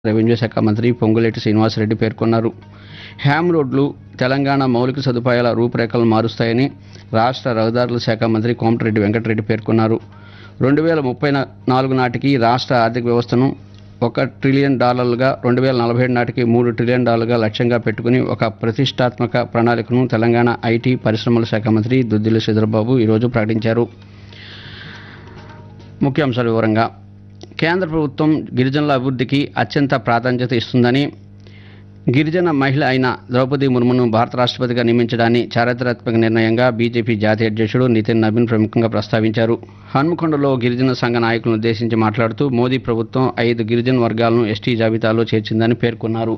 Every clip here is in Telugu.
రెవెన్యూ శాఖ మంత్రి పొంగులేటి శ్రీనివాసరెడ్డి పేర్కొన్నారు హ్యామ్ రోడ్లు తెలంగాణ మౌలిక సదుపాయాల రూపురేఖలను మారుస్తాయని రాష్ట్ర రహదారుల శాఖ మంత్రి కోమటిరెడ్డి వెంకటరెడ్డి పేర్కొన్నారు రెండు వేల ముప్పై నా- నాలుగు నాటికి రాష్ట్ర ఆర్థిక వ్యవస్థను ఒక ట్రిలియన్ డాలర్లుగా రెండు వేల నలభై ఏడు నాటికి మూడు ట్రిలియన్ డాలర్లుగా లక్ష్యంగా పెట్టుకుని ఒక ప్రతిష్టాత్మక ప్రణాళికను తెలంగాణ ఐటీ పరిశ్రమల శాఖ మంత్రి దుద్దిల శ్రీధరబాబు ఈరోజు ప్రకటించారు ముఖ్యాంశాల వివరంగా కేంద్ర ప్రభుత్వం గిరిజనుల అభివృద్ధికి అత్యంత ప్రాధాన్యత ఇస్తుందని గిరిజన మహిళ అయిన ద్రౌపది ముర్మును భారత రాష్ట్రపతిగా నియమించడాన్ని చారిత్రాత్మక నిర్ణయంగా బీజేపీ జాతీయ అధ్యక్షుడు నితిన్ నవీన్ ప్రముఖంగా ప్రస్తావించారు హన్మకొండలో గిరిజన సంఘ నాయకులను ఉద్దేశించి మాట్లాడుతూ మోదీ ప్రభుత్వం ఐదు గిరిజన వర్గాలను ఎస్టీ జాబితాలో చేర్చిందని పేర్కొన్నారు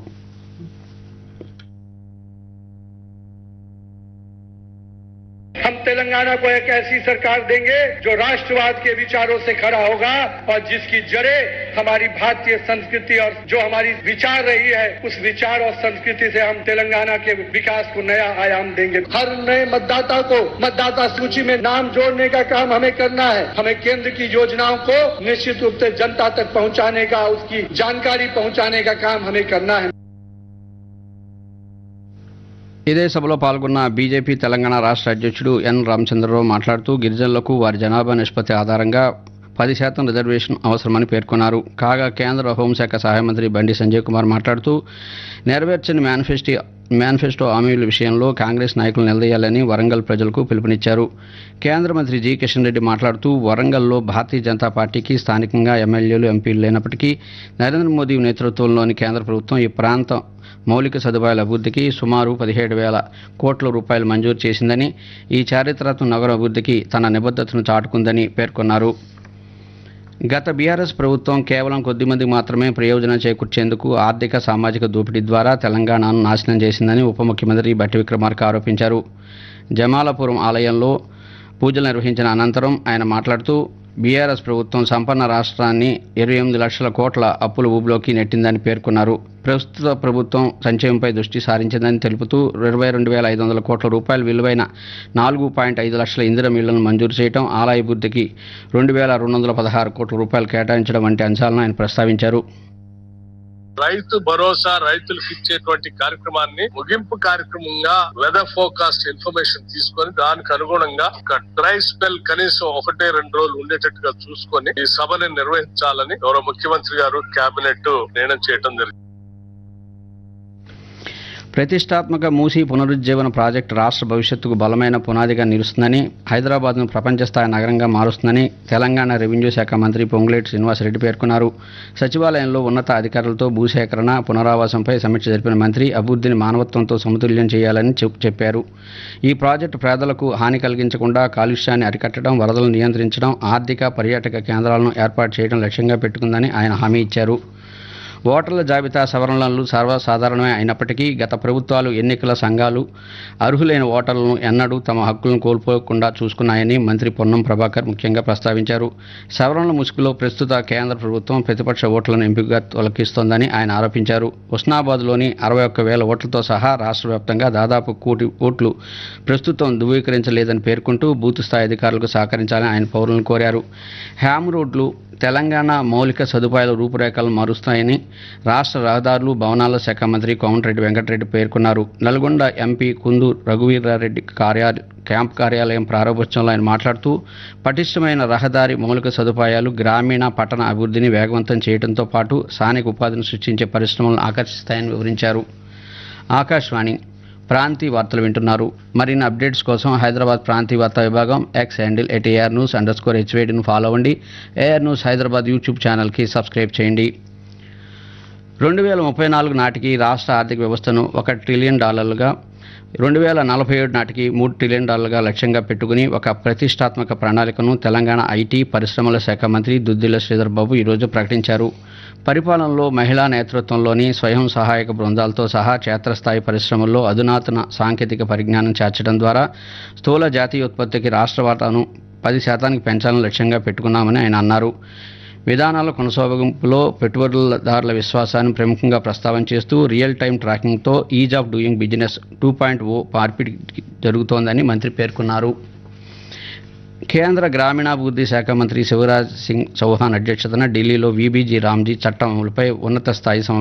हम तेलंगाना को एक ऐसी सरकार देंगे जो राष्ट्रवाद के विचारों से खड़ा होगा और जिसकी जड़ें हमारी भारतीय संस्कृति और जो हमारी विचार रही है उस विचार और संस्कृति से हम तेलंगाना के विकास को नया आयाम देंगे हर नए मतदाता को मतदाता सूची में नाम जोड़ने का काम हमें करना है हमें केंद्र की योजनाओं को निश्चित रूप से जनता तक पहुंचाने का उसकी जानकारी पहुंचाने का काम हमें करना है ఇదే సభలో పాల్గొన్న బీజేపీ తెలంగాణ రాష్ట్ర అధ్యక్షుడు ఎన్ రామచంద్రరావు మాట్లాడుతూ గిరిజనులకు వారి జనాభా నిష్పత్తి ఆధారంగా పది శాతం రిజర్వేషన్ అవసరమని పేర్కొన్నారు కాగా కేంద్ర హోంశాఖ సహాయ మంత్రి బండి సంజయ్ కుమార్ మాట్లాడుతూ నెరవేర్చని మేనిఫెస్టో మేనిఫెస్టో హామీల విషయంలో కాంగ్రెస్ నాయకులు నిలదీయాలని వరంగల్ ప్రజలకు పిలుపునిచ్చారు కేంద్ర మంత్రి జి కిషన్ రెడ్డి మాట్లాడుతూ వరంగల్లో భారతీయ జనతా పార్టీకి స్థానికంగా ఎమ్మెల్యేలు ఎంపీలు లేనప్పటికీ నరేంద్ర మోదీ నేతృత్వంలోని కేంద్ర ప్రభుత్వం ఈ ప్రాంతం మౌలిక సదుపాయాల అభివృద్ధికి సుమారు పదిహేడు వేల కోట్ల రూపాయలు మంజూరు చేసిందని ఈ చారిత్రాత్మక నగరం అభివృద్ధికి తన నిబద్ధతను చాటుకుందని పేర్కొన్నారు గత బీఆర్ఎస్ ప్రభుత్వం కేవలం కొద్దిమందికి మాత్రమే ప్రయోజనం చేకూర్చేందుకు ఆర్థిక సామాజిక దోపిడీ ద్వారా తెలంగాణను నాశనం చేసిందని ఉప ముఖ్యమంత్రి బట్టి విక్రమార్క ఆరోపించారు జమాలపురం ఆలయంలో పూజలు నిర్వహించిన అనంతరం ఆయన మాట్లాడుతూ బీఆర్ఎస్ ప్రభుత్వం సంపన్న రాష్ట్రాన్ని ఇరవై ఎనిమిది లక్షల కోట్ల అప్పుల ఊబిలోకి నెట్టిందని పేర్కొన్నారు ప్రస్తుత ప్రభుత్వం సంక్షేమంపై దృష్టి సారించిందని తెలుపుతూ ఇరవై రెండు వేల ఐదు వందల కోట్ల రూపాయల విలువైన నాలుగు పాయింట్ ఐదు లక్షల ఇందిర మిళ్లను మంజూరు చేయడం ఆలయ అభివృద్ధికి రెండు వేల రెండు వందల పదహారు కోట్ల రూపాయలు కేటాయించడం వంటి అంశాలను ఆయన ప్రస్తావించారు రైతు భరోసా రైతులకు ఇచ్చేటువంటి కార్యక్రమాన్ని ముగింపు కార్యక్రమంగా వెదర్ ఫోకాస్ట్ ఇన్ఫర్మేషన్ తీసుకొని దానికి అనుగుణంగా ఒక డ్రై స్పెల్ కనీసం ఒకటే రెండు రోజులు ఉండేటట్టుగా చూసుకొని ఈ సభని నిర్వహించాలని గౌరవ ముఖ్యమంత్రి గారు కేబినెట్ నిర్ణయం చేయడం జరిగింది ప్రతిష్టాత్మక మూసీ పునరుజ్జీవన ప్రాజెక్టు రాష్ట్ర భవిష్యత్తుకు బలమైన పునాదిగా నిలుస్తుందని హైదరాబాద్ను ప్రపంచ స్థాయి నగరంగా మారుస్తుందని తెలంగాణ రెవెన్యూ శాఖ మంత్రి పొంగులేటి శ్రీనివాసరెడ్డి పేర్కొన్నారు సచివాలయంలో ఉన్నత అధికారులతో భూసేకరణ పునరావాసంపై సమీక్ష జరిపిన మంత్రి అభివృద్ధిని మానవత్వంతో సమతుల్యం చేయాలని చెప్- చెప్పారు ఈ ప్రాజెక్టు పేదలకు హాని కలిగించకుండా కాలుష్యాన్ని అరికట్టడం వరదలను నియంత్రించడం ఆర్థిక పర్యాటక కేంద్రాలను ఏర్పాటు చేయడం లక్ష్యంగా పెట్టుకుందని ఆయన హామీ ఇచ్చారు ఓటర్ల జాబితా సవరణలు సర్వసాధారణమే అయినప్పటికీ గత ప్రభుత్వాలు ఎన్నికల సంఘాలు అర్హులైన ఓటర్లను ఎన్నడూ తమ హక్కులను కోల్పోకుండా చూసుకున్నాయని మంత్రి పొన్నం ప్రభాకర్ ముఖ్యంగా ప్రస్తావించారు సవరణల ముసుగులో ప్రస్తుత కేంద్ర ప్రభుత్వం ప్రతిపక్ష ఓట్లను ఎంపికగా తొలగిస్తోందని ఆయన ఆరోపించారు హుస్నాబాద్లోని అరవై ఒక్క వేల ఓట్లతో సహా రాష్ట్ర వ్యాప్తంగా దాదాపు కోటి ఓట్లు ప్రస్తుతం ధృవీకరించలేదని పేర్కొంటూ బూత్ స్థాయి అధికారులకు సహకరించాలని ఆయన పౌరులను కోరారు హ్యామ్ రోడ్లు తెలంగాణ మౌలిక సదుపాయాల రూపురేఖలను మారుస్తాయని రాష్ట్ర రహదారులు భవనాల శాఖ మంత్రి కోమటిరెడ్డి వెంకటరెడ్డి పేర్కొన్నారు నల్గొండ ఎంపీ కుందు రఘువీరారెడ్డి కార్యాలయ క్యాంప్ కార్యాలయం ప్రారంభోత్సవంలో ఆయన మాట్లాడుతూ పటిష్టమైన రహదారి మౌలిక సదుపాయాలు గ్రామీణ పట్టణ అభివృద్ధిని వేగవంతం చేయడంతో పాటు స్థానిక ఉపాధిని సృష్టించే పరిశ్రమలను ఆకర్షిస్తాయని వివరించారు ఆకాశవాణి ప్రాంతీయ వార్తలు వింటున్నారు మరిన్ని అప్డేట్స్ కోసం హైదరాబాద్ ప్రాంతీయ వార్తా విభాగం X handle at AR news under score హెచ్వేడిను ఫాలో అవ్వండి ఏఆర్ న్యూస్ హైదరాబాద్ యూట్యూబ్ ఛానల్కి సబ్స్క్రైబ్ చేయండి రెండు వేల ముప్పై నాలుగు నాటికి రాష్ట్ర ఆర్థిక వ్యవస్థను ఒక ట్రిలియన్ డాలర్లుగా రెండు వేల నలభై ఏడు నాటికి మూడు ట్రిలియన్ డాలర్లుగా లక్ష్యంగా పెట్టుకుని ఒక ప్రతిష్టాత్మక ప్రణాళికను తెలంగాణ ఐటీ పరిశ్రమల శాఖ మంత్రి దుద్దిల శ్రీధర్ బాబు ఈరోజు ప్రకటించారు పరిపాలనలో మహిళా నేతృత్వంలోని స్వయం సహాయక బృందాలతో సహా క్షేత్రస్థాయి పరిశ్రమల్లో అధునాతన సాంకేతిక పరిజ్ఞానం చేర్చడం ద్వారా స్థూల జాతీయోత్పత్తికి రాష్ట్ర వాటాను పది శాతానికి పెంచాలని లక్ష్యంగా పెట్టుకున్నామని ఆయన అన్నారు విధానాల కొనసాగింపులో పెట్టుబడుదారుల విశ్వాసాన్ని ప్రముఖంగా ప్రస్తావన చేస్తూ రియల్ టైం ట్రాకింగ్తో ease of doing business two point O మార్పిడి జరుగుతోందని మంత్రి పేర్కొన్నారు కేంద్ర గ్రామీణాభివృద్ధి శాఖ మంత్రి శివరాజ్ సింగ్ చౌహాన్ అధ్యక్షతన ఢిల్లీలో వీబీజీ రామ్జీ చట్టం అమలుపై ఉన్నత స్థాయి సమ